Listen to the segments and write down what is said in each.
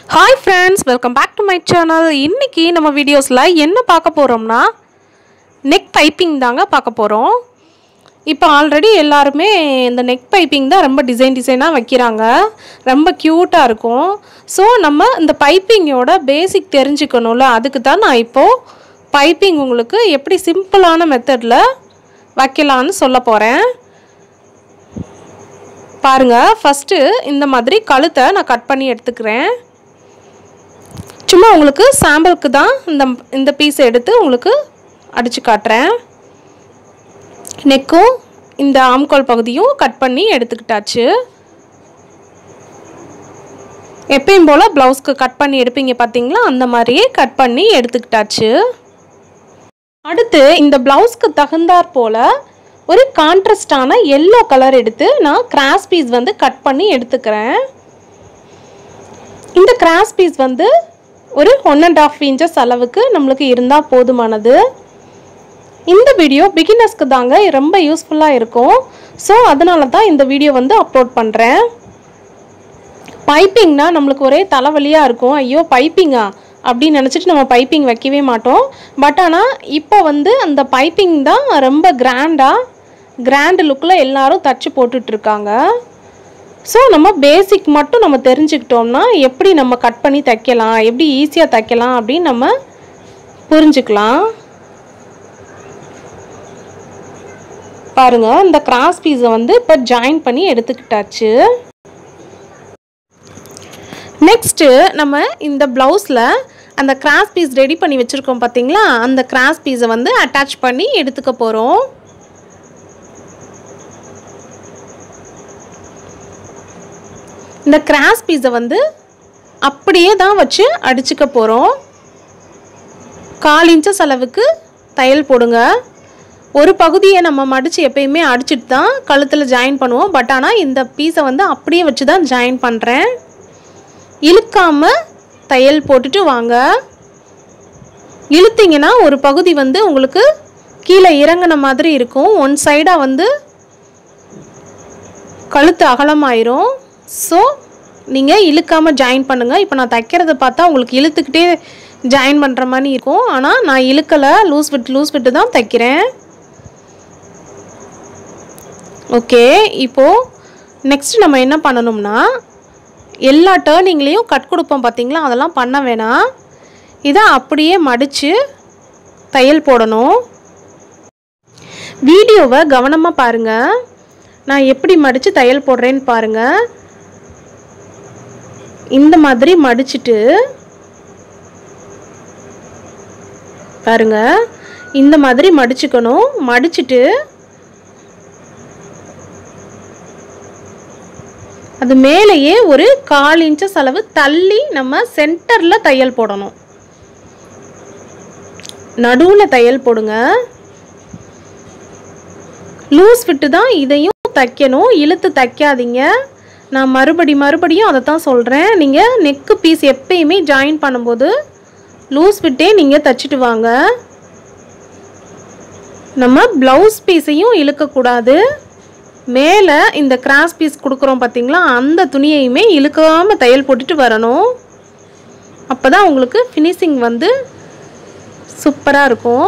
hi friends welcome back to my channel இன்னைக்கு நம்ம வீடியோஸில் என்ன பார்க்க போகிறோம்னா நெக் பைப்பிங் தாங்க பார்க்க போகிறோம் இப்போ ஆல்ரெடி எல்லாருமே இந்த நெக் பைப்பிங் தான் ரொம்ப டிசைன் டிசைனாக வைக்கிறாங்க ரொம்ப க்யூட்டாக இருக்கும் ஸோ நம்ம இந்த பைப்பிங்கோட பேசிக் தெரிஞ்சுக்கணும்ல அதுக்கு தான் நான் இப்போது பைப்பிங் உங்களுக்கு எப்படி சிம்பிளான மெத்தடில் வைக்கலான்னு சொல்ல போகிறேன் பாருங்க ஃபஸ்ட்டு இந்த மாதிரி கழுத்தை நான் கட் பண்ணி எடுத்துக்கிறேன் சும்மா உங்களுக்கு சாம்பிளுக்கு தான் இந்த இந்த பீஸை எடுத்து உங்களுக்கு அடித்து காட்டுறேன் நெக்கும் இந்த ஆம்கோல் பகுதியும் கட் பண்ணி எடுத்துக்கிட்டாச்சு எப்பயும் போல் ப்ளவுஸ்க்கு கட் பண்ணி எடுப்பீங்க பார்த்தீங்களா அந்த மாதிரியே கட் பண்ணி எடுத்துக்கிட்டாச்சு அடுத்து இந்த ப்ளவுஸ்க்கு தகுந்தாற் போல் ஒரு கான்ட்ராஸ்டான எல்லோ கலர் எடுத்து நான் கிராஸ் பீஸ் வந்து கட் பண்ணி எடுத்துக்கிறேன் இந்த கிராஸ் பீஸ் வந்து ஒரு ஒன் அண்ட் ஆஃப் இன்ச்சஸ் அளவுக்கு நம்மளுக்கு இருந்தால் போதுமானது இந்த வீடியோ பிகினர்ஸ்க்கு தாங்க ரொம்ப யூஸ்ஃபுல்லாக இருக்கும் ஸோ அதனால தான் இந்த வீடியோ வந்து அப்லோட் பண்ணுறேன் பைப்பிங்னா நம்மளுக்கு ஒரே தலைவலியாக இருக்கும் ஐயோ பைப்பிங்கா அப்படின்னு நினச்சிட்டு நம்ம பைப்பிங் வைக்கவே மாட்டோம் பட் ஆனால் இப்போ வந்து அந்த பைப்பிங் தான் ரொம்ப கிராண்டாக கிராண்ட் லுக்கில் எல்லாரும் தச்சு போட்டுட்ருக்காங்க ஸோ நம்ம பேசிக் மட்டும் நம்ம தெரிஞ்சுக்கிட்டோம்னா எப்படி நம்ம கட் பண்ணி தைக்கலாம் எப்படி ஈஸியாக தைக்கலாம் அப்படின்னு நம்ம புரிஞ்சுக்கலாம் பாருங்க இந்த கிராஸ் பீஸை வந்து இப்போ ஜாயின் பண்ணி எடுத்துக்கிட்டாச்சு நெக்ஸ்ட்டு நம்ம இந்த ப்ளவுஸில் அந்த கிராஸ் பீஸ் ரெடி பண்ணி வச்சுருக்கோம் பார்த்தீங்களா அந்த கிராஸ் பீஸை வந்து அட்டாச் பண்ணி எடுத்துக்க போகிறோம் இந்த கிராஸ் பீஸை வந்து அப்படியே தான் வச்சு அடிச்சுக்க போகிறோம் கால் இன்ச்சஸ் அளவுக்கு தையல் போடுங்க ஒரு பகுதியை நம்ம மடித்து எப்பயுமே அடிச்சுட்டு தான் கழுத்தில் ஜாயின் பண்ணுவோம் பட் ஆனால் இந்த பீஸை வந்து அப்படியே வச்சு தான் ஜாயின் பண்ணுறேன் இழுக்காமல் தையல் போட்டுட்டு வாங்க இழுத்தீங்கன்னா ஒரு பகுதி வந்து உங்களுக்கு கீழே இறங்கின மாதிரி இருக்கும் ஒன் சைடாக வந்து கழுத்து அகலமாயிரும் ஸோ நீங்கள் இழுக்காமல் ஜாயின் பண்ணுங்கள் இப்போ நான் தைக்கிறத பார்த்தா உங்களுக்கு இழுத்துக்கிட்டே ஜாயின் பண்ணுற மாதிரி இருக்கும் ஆனால் நான் இழுக்கலை லூஸ் விட்டு லூஸ் விட்டு தான் தைக்கிறேன் ஓகே இப்போது நெக்ஸ்ட் நம்ம என்ன பண்ணணும்னா எல்லா டேர்னிங்லேயும் கட் கொடுப்போம் பார்த்தீங்களா அதெல்லாம் பண்ண வேணாம் இதை அப்படியே மடித்து தையல் போடணும் வீடியோவை கவனமாக பாருங்கள் நான் எப்படி மடித்து தையல் போடுறேன்னு பாருங்கள் இந்த மாதிரி மடிச்சிட்டு பாருங்க இந்த மாதிரி மடிச்சுக்கணும் மடிச்சிட்டு அது மேலேயே ஒரு கால் இன்ச்சஸ் அளவு தள்ளி நம்ம சென்டரில் தையல் போடணும் நடுவில் தையல் போடுங்க லூஸ் விட்டு தான் இதையும் தைக்கணும் இழுத்து தைக்காதீங்க நான் மறுபடி மறுபடியும் அதை தான் சொல்கிறேன் நீங்கள் நெக்கு பீஸ் எப்பயுமே ஜாயின் பண்ணும்போது லூஸ் விட்டே நீங்கள் தைச்சிட்டு வாங்க நம்ம ப்ளவுஸ் பீஸையும் இழுக்கக்கூடாது மேலே இந்த கிராஸ் பீஸ் கொடுக்குறோம் பார்த்தீங்களா அந்த துணியையுமே இழுக்காமல் தையல் போட்டுட்டு வரணும் அப்போ தான் உங்களுக்கு ஃபினிஷிங் வந்து சூப்பராக இருக்கும்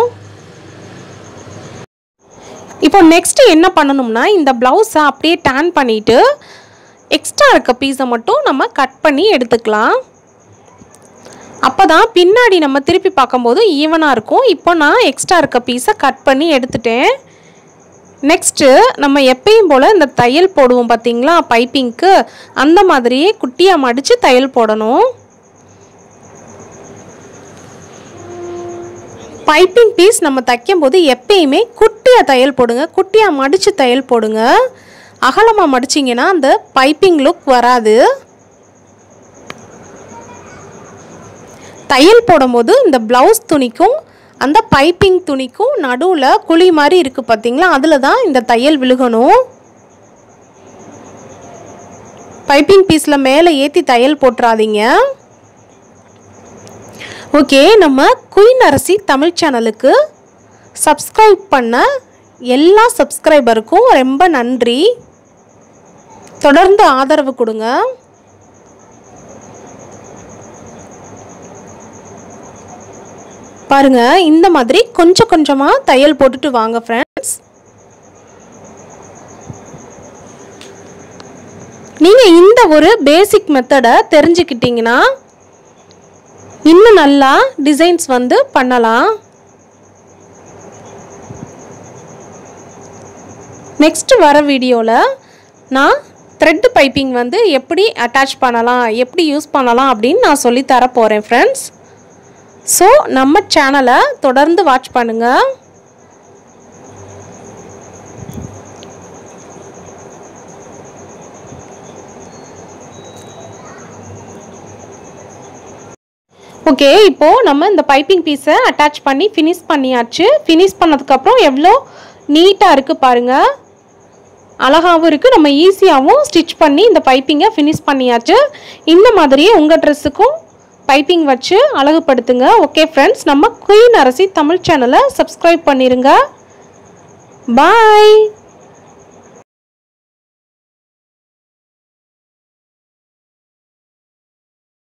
இப்போ நெக்ஸ்ட்டு என்ன பண்ணணும்னா இந்த ப்ளவுஸை அப்படியே டேன் பண்ணிவிட்டு எக்ஸ்ட்ரா இருக்க பீஸை மட்டும் நம்ம கட் பண்ணி எடுத்துக்கலாம் அப்போ தான் பின்னாடி நம்ம திருப்பி பார்க்கும்போது ஈவனாக இருக்கும் இப்போ நான் எக்ஸ்ட்ரா இருக்க பீஸை கட் பண்ணி எடுத்துட்டேன் நெக்ஸ்ட்டு நம்ம எப்பயும் போல் இந்த தையல் போடுவோம் பார்த்தீங்களா பைப்பிங்க்கு அந்த மாதிரியே குட்டியாக மடித்து தையல் போடணும் பைப்பிங் பீஸ் நம்ம தைக்கும்போது எப்பயுமே குட்டியாக தையல் போடுங்க குட்டியாக மடித்து தையல் போடுங்க அகலமாக மடிச்சிங்கன்னா அந்த பைப்பிங் லுக் வராது தையல் போடும்போது இந்த ப்ளவுஸ் துணிக்கும் அந்த பைப்பிங் துணிக்கும் நடுவில் குழி மாதிரி இருக்குது பார்த்தீங்களா அதில் தான் இந்த தையல் விழுகணும் பைப்பிங் பீஸில் மேலே ஏற்றி தையல் போட்டுறாதீங்க ஓகே நம்ம குயின் அரசி தமிழ் சேனலுக்கு சப்ஸ்கிரைப் பண்ண எல்லா சப்ஸ்கிரைபருக்கும் ரொம்ப நன்றி தொடர்ந்து ஆதரவு கொடுங்க பாருங்க இந்த மாதிரி கொஞ்சம் கொஞ்சமாக தையல் போட்டுட்டு வாங்க ஃப்ரெண்ட்ஸ் நீங்கள் இந்த ஒரு பேசிக் மெத்தடை தெரிஞ்சுக்கிட்டீங்கன்னா இன்னும் நல்லா டிசைன்ஸ் வந்து பண்ணலாம் நெக்ஸ்ட் வர வீடியோவில் நான் த்ரெட் பைப்பிங் வந்து எப்படி அட்டாச் பண்ணலாம் எப்படி யூஸ் பண்ணலாம் அப்படின்னு நான் சொல்லி தர போகிறேன் ஃப்ரெண்ட்ஸ் ஸோ நம்ம சேனலை தொடர்ந்து வாட்ச் பண்ணுங்கள் ஓகே இப்போது நம்ம இந்த பைப்பிங் பீஸை அட்டாச் பண்ணி ஃபினிஷ் பண்ணியாச்சு ஃபினிஷ் பண்ணதுக்கப்புறம் எவ்வளோ நீட்டாக இருக்குது பாருங்கள் அழகாகவும் இருக்குது நம்ம ஈஸியாகவும் ஸ்டிச் பண்ணி இந்த பைப்பிங்கை ஃபினிஷ் பண்ணியாச்சு இந்த மாதிரியே உங்கள் ட்ரெஸ்ஸுக்கும் பைப்பிங் வச்சு அழகுபடுத்துங்க ஓகே ஃப்ரெண்ட்ஸ் நம்ம குயின் அரசி தமிழ் சேனலை சப்ஸ்கிரைப் பண்ணிடுங்க பாய்